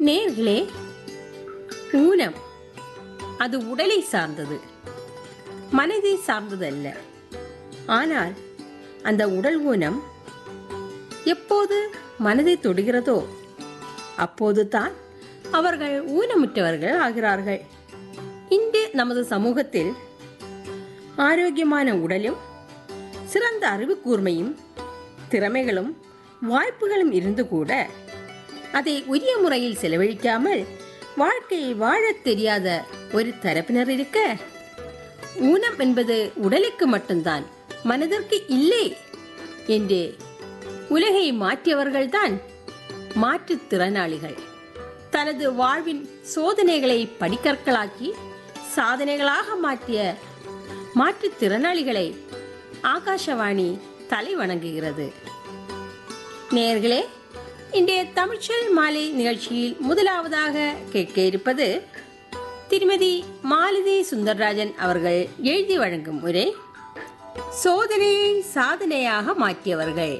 நேர்களே ஊனம் அது உடலை சார்ந்தது மனதை சார்ந்ததல்ல ஆனால் அந்த உடல் ஊனம் எப்போது மனதை தொடுகிறதோ அப்போது தான் அவர்கள் ஊனமுற்றவர்கள் ஆகிறார்கள் இன்று நமது சமூகத்தில் ஆரோக்கியமான உடலும் சிறந்த அறிவு கூர்மையும் திறமைகளும் வாய்ப்புகளும் இருந்து கூட அதை உரிய முறையில் செலவழிக்காமல் வாழ்க்கையை வாழத் தெரியாத ஒரு தரப்பினர் இருக்க ஊனம் என்பது உடலுக்கு மட்டும்தான் மனதிற்கு இல்லை என்று உலகை மாற்றியவர்கள்தான் மாற்றுத்திறனாளிகள் தனது வாழ்வின் சோதனைகளை படிக்கற்களாக்கி சாதனைகளாக மாற்றிய மாற்றுத்திறனாளிகளை ஆகாஷவாணி தலை வணங்குகிறது நேயர்களே இன்றைய தமிழ்ச்சொல் மாலை நிகழ்ச்சியில் முதலாவதாக கேட்க இருப்பது திருமதி மாலதி சுந்தர்ராஜன் அவர்கள் எழுதி வழங்கும் உரை சோதனையை சாதனையாக மாற்றியவர்கள்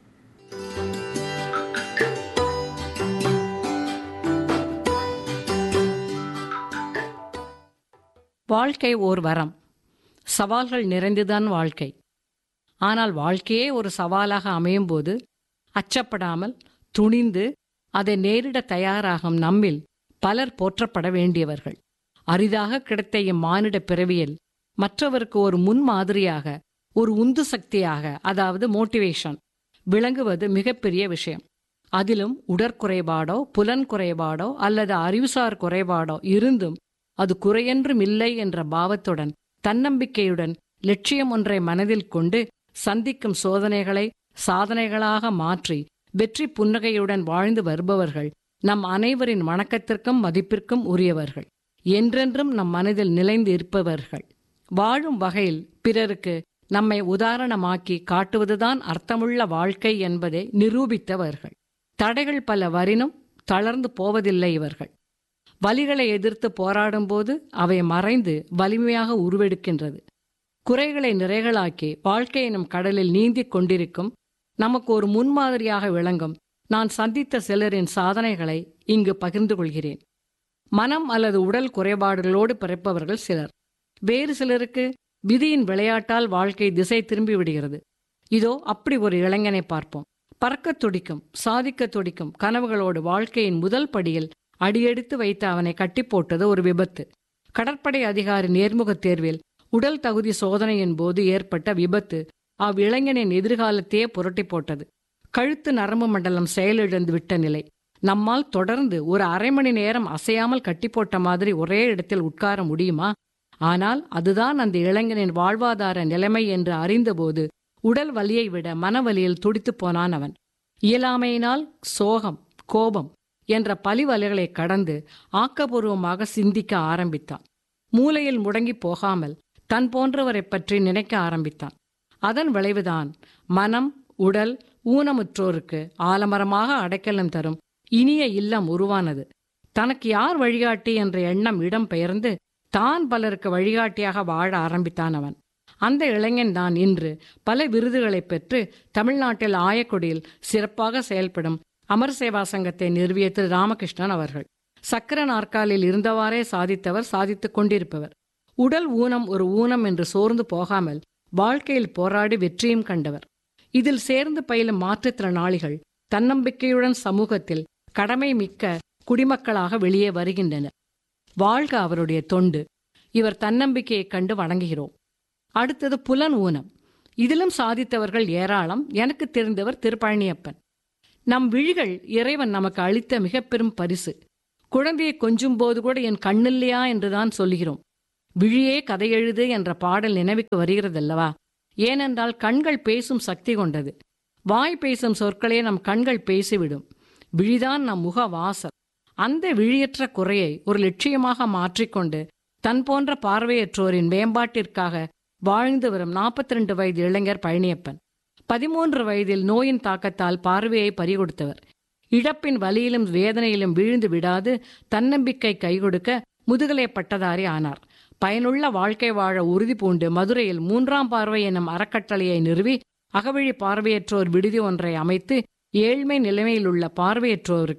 வாழ்க்கை ஓர் வரம் சவால்கள் நிறைந்துதான் வாழ்க்கை ஆனால் வாழ்க்கையே ஒரு சவாலாக அமையும் போது அச்சப்படாமல் துணிந்து அதை நேரிட தயாராகும் நம்மில் பலர் போற்றப்பட வேண்டியவர்கள் அரிதாக கிடைத்த இம்மானிட பிறவியில் மற்றவருக்கு ஒரு முன்மாதிரியாக ஒரு உந்து சக்தியாக அதாவது மோட்டிவேஷன் விளங்குவது மிகப்பெரிய விஷயம் அதிலும் உடற்குறைபாடோ புலன் குறைபாடோ அல்லது அறிவுசார் குறைபாடோ இருந்தும் அது குறையென்றும் இல்லை என்ற பாவத்துடன் தன்னம்பிக்கையுடன் லட்சியம் ஒன்றை மனதில் கொண்டு சந்திக்கும் சோதனைகளை சாதனைகளாக மாற்றி வெற்றி புன்னகையுடன் வாழ்ந்து வருபவர்கள் நம் அனைவரின் வணக்கத்திற்கும் மதிப்பிற்கும் உரியவர்கள் என்றென்றும் நம் மனதில் நிலைந்து இருப்பவர்கள் வாழும் வகையில் பிறருக்கு நம்மை உதாரணமாக்கி காட்டுவதுதான் அர்த்தமுள்ள வாழ்க்கை என்பதை நிரூபித்தவர்கள் தடைகள் பல வரினும் தளர்ந்து போவதில்லை இவர்கள் வலிகளை எதிர்த்து போராடும்போது அவை மறைந்து வலிமையாக உருவெடுக்கின்றது குறைகளை நிறைகளாக்கி வாழ்க்கை எனும் கடலில் நீந்திக் கொண்டிருக்கும் நமக்கு ஒரு முன்மாதிரியாக விளங்கும் நான் சந்தித்த சிலரின் சாதனைகளை இங்கு பகிர்ந்து கொள்கிறேன் மனம் அல்லது உடல் குறைபாடுகளோடு பிறப்பவர்கள் சிலர் வேறு சிலருக்கு விதியின் விளையாட்டால் வாழ்க்கை திசை திரும்பி விடுகிறது இதோ அப்படி ஒரு இளைஞனை பார்ப்போம் பறக்கத் துடிக்கும் சாதிக்கத் துடிக்கும் கனவுகளோடு வாழ்க்கையின் முதல் படியில் அடியெடுத்து வைத்த அவனை கட்டி போட்டது ஒரு விபத்து கடற்படை அதிகாரி நேர்முகத் தேர்வில் உடல் தகுதி சோதனையின் போது ஏற்பட்ட விபத்து அவ்விளைஞனின் எதிர்காலத்தையே புரட்டி போட்டது கழுத்து நரம்பு மண்டலம் செயலிழந்து விட்ட நிலை நம்மால் தொடர்ந்து ஒரு அரை மணி நேரம் அசையாமல் கட்டி போட்ட மாதிரி ஒரே இடத்தில் உட்கார முடியுமா ஆனால் அதுதான் அந்த இளைஞனின் வாழ்வாதார நிலைமை என்று அறிந்தபோது உடல் வலியை விட மனவலியில் துடித்துப் போனான் அவன் இயலாமையினால் சோகம் கோபம் என்ற பழிவலைகளை கடந்து ஆக்கபூர்வமாக சிந்திக்க ஆரம்பித்தான் மூலையில் முடங்கி போகாமல் தன் போன்றவரைப் பற்றி நினைக்க ஆரம்பித்தான் அதன் விளைவுதான் மனம் உடல் ஊனமுற்றோருக்கு ஆலமரமாக அடைக்கலம் தரும் இனிய இல்லம் உருவானது தனக்கு யார் வழிகாட்டி என்ற எண்ணம் இடம் பெயர்ந்து தான் பலருக்கு வழிகாட்டியாக வாழ ஆரம்பித்தான் அவன் அந்த இளைஞன் தான் இன்று பல விருதுகளை பெற்று தமிழ்நாட்டில் ஆயக்குடியில் சிறப்பாக செயல்படும் அமர் சேவா சங்கத்தை நிறுவிய திரு ராமகிருஷ்ணன் அவர்கள் சக்கர நாற்காலில் இருந்தவாறே சாதித்தவர் சாதித்துக் கொண்டிருப்பவர் உடல் ஊனம் ஒரு ஊனம் என்று சோர்ந்து போகாமல் வாழ்க்கையில் போராடி வெற்றியும் கண்டவர் இதில் சேர்ந்து பயிலும் மாற்றுத்திறனாளிகள் தன்னம்பிக்கையுடன் சமூகத்தில் கடமை மிக்க குடிமக்களாக வெளியே வருகின்றனர் வாழ்க அவருடைய தொண்டு இவர் தன்னம்பிக்கையைக் கண்டு வணங்குகிறோம் அடுத்தது புலன் ஊனம் இதிலும் சாதித்தவர்கள் ஏராளம் எனக்கு தெரிந்தவர் திருப்பழனியப்பன் நம் விழிகள் இறைவன் நமக்கு அளித்த மிக பெரும் பரிசு குழந்தையை கொஞ்சும் போது கூட என் கண்ணில்லையா என்றுதான் சொல்கிறோம் விழியே கதை எழுது என்ற பாடல் நினைவுக்கு வருகிறதல்லவா ஏனென்றால் கண்கள் பேசும் சக்தி கொண்டது வாய் பேசும் சொற்களே நம் கண்கள் பேசிவிடும் விழிதான் நம் முக வாசல் அந்த விழியற்ற குறையை ஒரு லட்சியமாக மாற்றிக்கொண்டு தன் போன்ற பார்வையற்றோரின் மேம்பாட்டிற்காக வாழ்ந்து வரும் நாற்பத்தி ரெண்டு வயது இளைஞர் பழனியப்பன் பதிமூன்று வயதில் நோயின் தாக்கத்தால் பார்வையை பறிகொடுத்தவர் இழப்பின் வலியிலும் வேதனையிலும் வீழ்ந்து விடாது தன்னம்பிக்கை கைகொடுக்க முதுகலை பட்டதாரி ஆனார் பயனுள்ள வாழ்க்கை வாழ உறுதி பூண்டு மதுரையில் மூன்றாம் பார்வை எனும் அறக்கட்டளையை நிறுவி அகவழி பார்வையற்றோர் விடுதி ஒன்றை அமைத்து ஏழ்மை நிலைமையில் உள்ள பார்வையற்றோருக்கு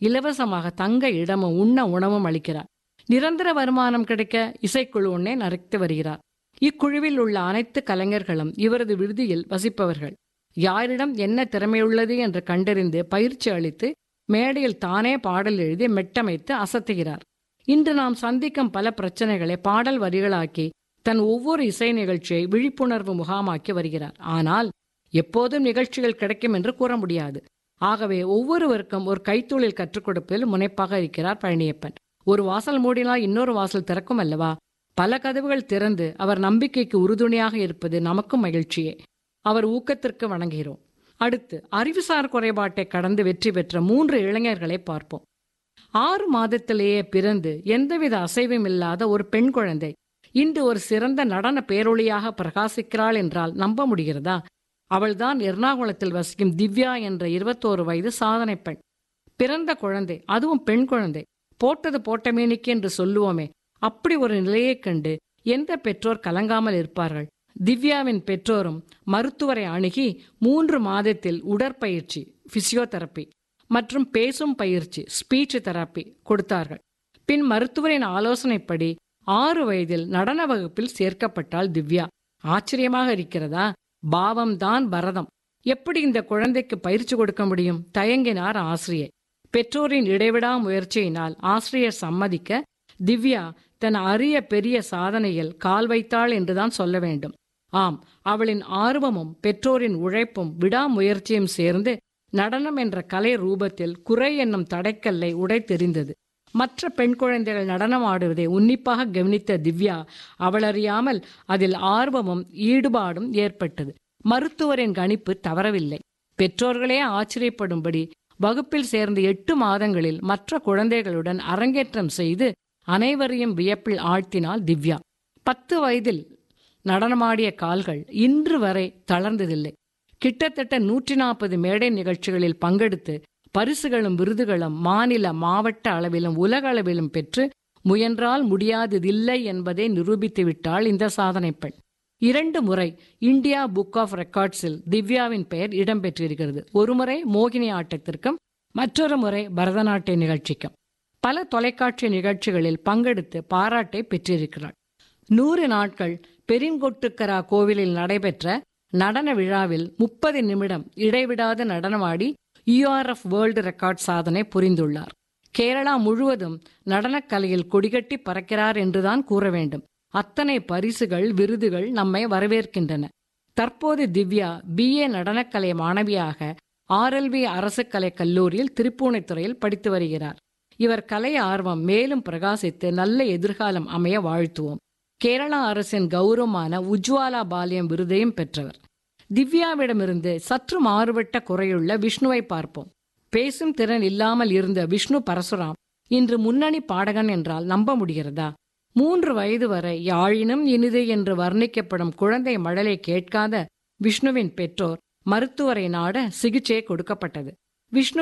இலவசமாக தங்க இடமும் உண்ண உணவும் அளிக்கிறார் நிரந்தர வருமானம் கிடைக்க இசைக்குழு ஒன்னே நடத்தி வருகிறார் இக்குழுவில் உள்ள அனைத்து கலைஞர்களும் இவரது விடுதியில் வசிப்பவர்கள் யாரிடம் என்ன திறமையுள்ளது என்று கண்டறிந்து பயிற்சி அளித்து மேடையில் தானே பாடல் எழுதி மெட்டமைத்து அசத்துகிறார் இன்று நாம் சந்திக்கும் பல பிரச்சனைகளை பாடல் வரிகளாக்கி தன் ஒவ்வொரு இசை நிகழ்ச்சியை விழிப்புணர்வு முகாமாக்கி வருகிறார் ஆனால் எப்போதும் நிகழ்ச்சிகள் கிடைக்கும் என்று கூற முடியாது ஆகவே ஒவ்வொருவருக்கும் ஒரு கைத்தொழில் கற்றுக் கொடுப்பதில் முனைப்பாக இருக்கிறார் பழனியப்பன் ஒரு வாசல் மூடினால் இன்னொரு வாசல் திறக்கும் அல்லவா பல கதவுகள் திறந்து அவர் நம்பிக்கைக்கு உறுதுணையாக இருப்பது நமக்கும் மகிழ்ச்சியே அவர் ஊக்கத்திற்கு வணங்குகிறோம் அடுத்து அறிவுசார் குறைபாட்டை கடந்து வெற்றி பெற்ற மூன்று இளைஞர்களை பார்ப்போம் ஆறு மாதத்திலேயே பிறந்து எந்தவித அசைவும் இல்லாத ஒரு பெண் குழந்தை இன்று ஒரு சிறந்த நடன பேரொளியாக பிரகாசிக்கிறாள் என்றால் நம்ப முடிகிறதா அவள்தான் எர்ணாகுளத்தில் வசிக்கும் திவ்யா என்ற இருபத்தோரு வயது சாதனை பெண் பிறந்த குழந்தை அதுவும் பெண் குழந்தை போட்டது போட்டமேனிக்கு என்று சொல்லுவோமே அப்படி ஒரு நிலையைக் கண்டு எந்த பெற்றோர் கலங்காமல் இருப்பார்கள் திவ்யாவின் பெற்றோரும் மருத்துவரை அணுகி மூன்று மாதத்தில் உடற்பயிற்சி பிசியோதெரப்பி மற்றும் பேசும் பயிற்சி ஸ்பீச் தெரப்பி கொடுத்தார்கள் பின் மருத்துவரின் ஆலோசனைப்படி ஆறு வயதில் நடன வகுப்பில் சேர்க்கப்பட்டாள் திவ்யா ஆச்சரியமாக இருக்கிறதா பாவம்தான் பரதம் எப்படி இந்த குழந்தைக்கு பயிற்சி கொடுக்க முடியும் தயங்கினார் ஆசிரியர் பெற்றோரின் இடைவிடா முயற்சியினால் ஆசிரியர் சம்மதிக்க திவ்யா தன் அரிய பெரிய சாதனையில் கால் வைத்தாள் என்றுதான் சொல்ல வேண்டும் ஆம் அவளின் ஆர்வமும் பெற்றோரின் உழைப்பும் விடாமுயற்சியும் சேர்ந்து நடனம் என்ற கலை ரூபத்தில் குறை என்னும் தடைக்கல்லை உடைத்தெறிந்தது மற்ற பெண் குழந்தைகள் நடனம் ஆடுவதை உன்னிப்பாக கவனித்த திவ்யா அவளறியாமல் அதில் ஆர்வமும் ஈடுபாடும் ஏற்பட்டது மருத்துவரின் கணிப்பு தவறவில்லை பெற்றோர்களே ஆச்சரியப்படும்படி வகுப்பில் சேர்ந்த எட்டு மாதங்களில் மற்ற குழந்தைகளுடன் அரங்கேற்றம் செய்து அனைவரையும் வியப்பில் ஆழ்த்தினாள் திவ்யா பத்து வயதில் நடனமாடிய கால்கள் இன்று வரை தளர்ந்ததில்லை கிட்டத்தட்ட நூற்றி நாற்பது மேடை நிகழ்ச்சிகளில் பங்கெடுத்து பரிசுகளும் விருதுகளும் மாநில மாவட்ட அளவிலும் உலக அளவிலும் பெற்று முயன்றால் முடியாததில்லை என்பதை நிரூபித்து விட்டாள் இந்த சாதனை பெண் இரண்டு முறை இந்தியா புக் ஆஃப் ரெக்கார்ட்ஸில் திவ்யாவின் பெயர் இடம்பெற்றிருக்கிறது ஒருமுறை மோகினி ஆட்டத்திற்கும் மற்றொரு முறை பரதநாட்டிய நிகழ்ச்சிக்கும் பல தொலைக்காட்சி நிகழ்ச்சிகளில் பங்கெடுத்து பாராட்டை பெற்றிருக்கிறாள் நூறு நாட்கள் பெரிங்கொட்டுக்கரா கோவிலில் நடைபெற்ற நடன விழாவில் முப்பது நிமிடம் இடைவிடாது நடனமாடி யுஆர்எஃப் வேர்ல்டு ரெக்கார்ட் சாதனை புரிந்துள்ளார் கேரளா முழுவதும் நடனக்கலையில் கொடிகட்டி பறக்கிறார் என்றுதான் கூற வேண்டும் அத்தனை பரிசுகள் விருதுகள் நம்மை வரவேற்கின்றன தற்போது திவ்யா பிஏ நடனக்கலை மாணவியாக ஆர்எல்வி அரசு கலை கல்லூரியில் திருப்பூணித்துறையில் படித்து வருகிறார் இவர் கலை ஆர்வம் மேலும் பிரகாசித்து நல்ல எதிர்காலம் அமைய வாழ்த்துவோம் கேரளா அரசின் கௌரவமான உஜ்வாலா பாலியம் விருதையும் பெற்றவர் திவ்யாவிடமிருந்து சற்று மாறுபட்ட குறையுள்ள விஷ்ணுவை பார்ப்போம் பேசும் திறன் இல்லாமல் இருந்த விஷ்ணு பரசுராம் இன்று முன்னணி பாடகன் என்றால் நம்ப முடிகிறதா மூன்று வயது வரை யாழினும் இனிது என்று வர்ணிக்கப்படும் குழந்தை மழலை கேட்காத விஷ்ணுவின் பெற்றோர் மருத்துவரை நாட சிகிச்சை கொடுக்கப்பட்டது விஷ்ணு